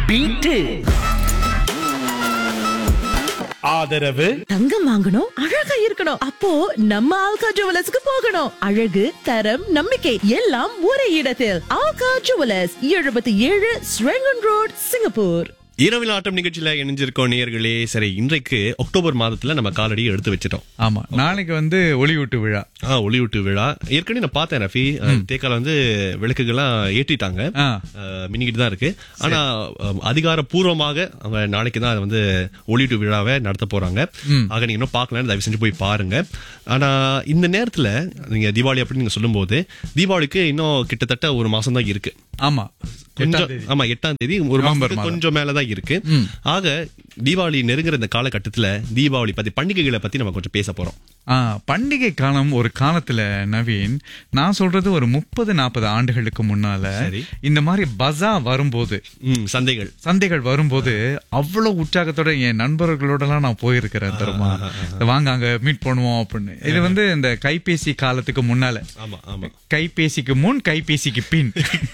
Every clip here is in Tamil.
பீட்டு ஆதரவு தங்கம் வாங்கணும் அழகா இருக்கணும் அப்போ நம்ம ஆல்கா ஜுவலர்ஸ்க்கு போகணும் அழகு தரம் நம்பிக்கை எல்லாம் ஒரே இடத்தில் ஆல்கா ஜுவலர்ஸ் எழுபத்தி ஏழு ஸ்ரெங்கன் ரோட் சிங்கப்பூர் இரவில் ஆட்டம் நிகழ்ச்சியில இணைஞ்சிருக்கோம் நேயர்களே சரி இன்றைக்கு அக்டோபர் மாதத்துல நம்ம காலடி எடுத்து வச்சிட்டோம் ஆமா நாளைக்கு வந்து ஒளியூட்டு விழா ஆ ஒளியூட்டு விழா ஏற்கனவே நான் பார்த்தேன் ரஃபி அஹ், தேக்கால வந்து விளக்குகள்லாம் ஏற்றிட்டாங்க ஆ. அஹ், மின்னிக்கிட்டு தான் இருக்கு ஆனா அஹ், அதிகாரப்பூர்வமாக அவங்க நாளைக்கு தான் அதை வந்து ஒளியூட்டு விழாவை நடத்த போறாங்க ஆக நீங்க இன்னும் பார்க்கலன்னு தயவு செஞ்சு போய் பாருங்க ஆனா இந்த நேரத்துல நீங்க தீபாவளி அப்படின்னு நீங்க சொல்லும்போது தீபாவளிக்கு இன்னும் கிட்டத்தட்ட ஒரு மாசம் தான் இருக்கு ஆமா கொஞ்சம் எட்டாம் தேதி. ஆமா எட்டாம் தேதி ஒரு நவம்பர் மாசத்துக்கு மாதம். கொஞ்சம் மேலதான் இருக்கு ஆக தீபாவளி நெருங்குற இந்த காலகட்டத்துல தீபாவளி பத்தி பண்டிகைகளை பத்தி நம்ம கொஞ்சம் பேச போறோம் ஆ, பண்டிகை காலம் ஒரு காலத்துல நவீன் நான் சொல்றது ஒரு முப்பது நாற்பது ஆண்டுகளுக்கு முன்னால சரி. இந்த மாதிரி பஜா வரும்போது ம் சந்தைகள் சந்தைகள் வரும்போது அவ்வளவு உற்சாகத்தோட என் நண்பர்களோடலாம் நான் போயிருக்கிறேன் தெரியுமா வாங்க அங்க மீட் பண்ணுவோம் அப்படின்னு இது வந்து இந்த கைபேசி காலத்துக்கு முன்னால ஆமா ஆமா கைபேசிக்கு முன் கைபேசிக்கு பின்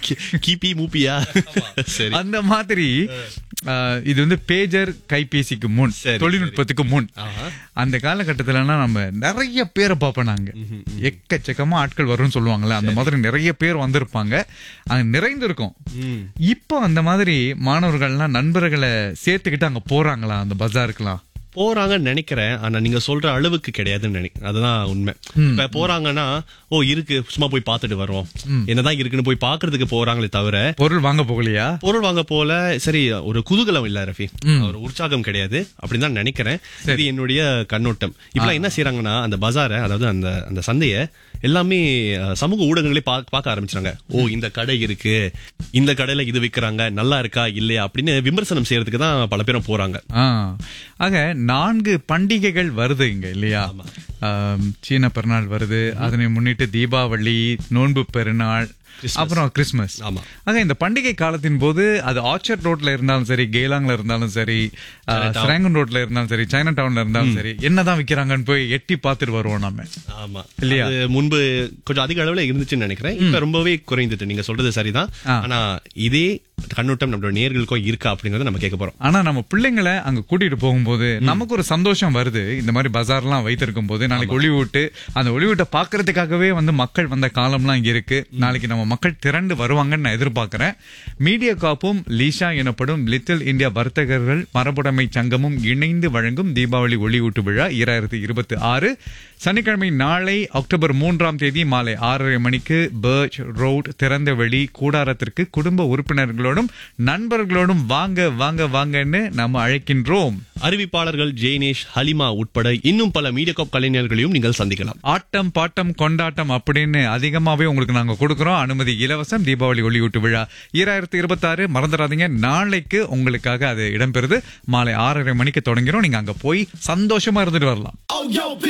கிபி மூப்பியா சரி அந்த மாதிரி ஆ, இது வந்து பேஜர் கைபேசிக்கு முன் சரி, தொழில்நுட்பத்துக்கு முன் ஆஹா. அந்த காலகட்டத்திலனா நம்ம நிறைய பேரை பார்ப்போம் நாங்க எக்கச்சக்கமா ஆட்கள் வரும்னு சொல்லுவாங்கல்ல அந்த மாதிரி நிறைய பேர் வந்திருப்பாங்க அங்க நிறைந்திருக்கும் ம். இப்போ அந்த மாதிரி மாணவர்கள்லாம் நண்பர்களை சேர்த்துக்கிட்டு அங்க போறாங்களா அந்த பஜாருக்குலாம் போறாங்கன்னு நினைக்கிறேன் ஆனா நீங்க சொல்ற அளவுக்கு கிடையாதுன்னு நினைக்கிறேன் அதுதான் உண்மை இப்ப போறாங்கன்னா ஓ இருக்கு சும்மா போய் பார்த்துட்டு வரோம் என்னதான் இருக்குன்னு போய் பாக்குறதுக்கு போறாங்களே தவிர பொருள் வாங்க போகலையா பொருள் வாங்க போல சரி ஒரு குதூகலம் இல்ல ரஃபி ஒரு உற்சாகம் கிடையாது அப்படின்னு தான் நினைக்கிறேன் இது என்னுடைய கண்ணோட்டம் இப்ப என்ன செய்யறாங்கன்னா அந்த பஜாரை அதாவது அந்த அந்த சந்தைய எல்லாமே அஹ், சமூக ஊடகங்களே பா- பார்க்க ஆரம்பிச்சாங்க ஓ இந்த கடை இருக்கு இந்த கடையில இது விக்கிறாங்க நல்லா இருக்கா இல்லையா அப்படின்னு விமர்சனம் செய்யறதுக்கு தான் பல பேரும் போறாங்க ஆ. ஆக நான்கு பண்டிகைகள் வருது இங்க இல்லையா ஆம், சீன பெருநாள் வருது அதனை முன்னிட்டு தீபாவளி நோன்பு பெருநாள் அப்புறம் கிறிஸ்மஸ் ஆமா. ஆக இந்த பண்டிகை காலத்தின் போது அது ஆர்ச்சர்ட் ரோட்ல இருந்தாலும் சரி கேலாங்ல இருந்தாலும் சரி ஸ்ரேங்கன் ரோட்ல இருந்தாலும் சரி சைனா டவுன்ல இருந்தாலும் சரி என்னதான் விக்கிறாங்கன்னு போய் எட்டி பார்த்துட்டு வருவோம் நாம ஆமா இல்லையா? அது முன்பு கொஞ்சம் அதிக அளவுல இருந்துச்சுன்னு நினைக்கிறேன் இப்ப ரொம்பவே குறைந்துட்டு நீங்க சொல்றது சரிதான் ஆ. ஆனா இதே கண்ணோட்டம் நம்மளோட நேர்களுக்கும் இருக்கா அப்படிங்கறத நம்ம கேட்க போறோம் ஆனா நம்ம பிள்ளைங்களை அங்க கூட்டிட்டு போகும்போது நமக்கு ஒரு சந்தோஷம் வருது இந்த மாதிரி பஜார்லாம் வைத்திருக்கும் போது நாளைக்கு ஒளிவிட்டு அந்த ஒளிவிட்ட பாக்குறதுக்காகவே வந்து மக்கள் வந்த காலம்லாம் இங்க இருக்கு நாளைக்கு நம்ம மக்கள் திரண்டு வருவாங்கன்னு நான் எதிர்பார்க்கிறேன் மீடியா காப்பும் லீஷா எனப்படும் லிட்டில் இந்தியா வர்த்தகர்கள் மரபுடைமை சங்கமும் இணைந்து வழங்கும் தீபாவளி ஒளியூட்டு விழா இரண்டாயிரத்தி இருபத்தி ஆறு சனிக்கிழமை நாளை அக்டோபர் மூன்றாம் தேதி மாலை ஆறரை மணிக்கு பர்ச் ரோட் திறந்த வெளி கூடாரத்திற்கு குடும்ப உறுப்பினர்களோடும் நண்பர்களோடும் வாங்க வாங்க வாங்கன்னு நம்ம அழைக்கின்றோம் அறிவிப்பாளர்கள் ஜெய்னேஷ் ஹலிமா உட்பட இன்னும் பல மீடியாகாப் கலைஞர்களையும் நீங்கள் சந்திக்கலாம் ஆட்டம் பாட்டம் கொண்டாட்டம் அப்படின்னு அதிகமாவே உங்களுக்கு நாங்க கொடுக்கறோம் அனுமதி இலவசம் தீபாவளி ஒளியூட்டு விழா ஈராயிரத்தி இருபத்தி ஆறு மறந்துடாதீங்க நாளைக்கு உங்களுக்காக அது இடம்பெறுது மாலை ஆறரை மணிக்கு தொடங்கிறோம் நீங்க அங்க போய் சந்தோஷமா இருந்துட்டு வரலாம்